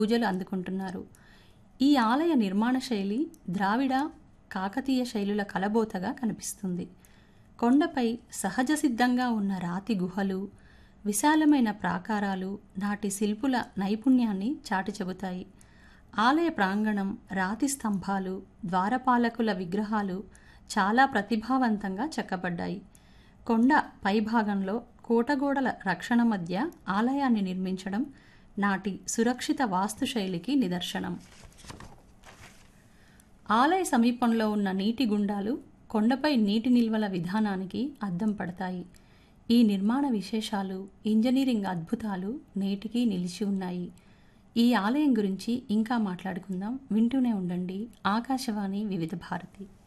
పూజలు అందుకుంటున్నారు ఈ ఆలయ నిర్మాణ శైలి ద్రావిడ కాకతీయ శైలుల కలబోతగా కనిపిస్తుంది కొండపై సహజ సిద్ధంగా ఉన్న రాతి గుహలు విశాలమైన ప్రాకారాలు నాటి శిల్పుల నైపుణ్యాన్ని చాటి చెబుతాయి ఆలయ ప్రాంగణం రాతి స్తంభాలు ద్వారపాలకుల విగ్రహాలు చాలా ప్రతిభావంతంగా చెక్కబడ్డాయి కొండ పైభాగంలో కోటగోడల రక్షణ మధ్య ఆలయాన్ని నిర్మించడం నాటి సురక్షిత వాస్తుశైలికి నిదర్శనం ఆలయ సమీపంలో ఉన్న నీటి గుండాలు కొండపై నీటి నిల్వల విధానానికి అద్దం పడతాయి ఈ నిర్మాణ విశేషాలు ఇంజనీరింగ్ అద్భుతాలు నేటికి నిలిచి ఉన్నాయి ఈ ఆలయం గురించి ఇంకా మాట్లాడుకుందాం వింటూనే ఉండండి ఆకాశవాణి వివిధ భారతి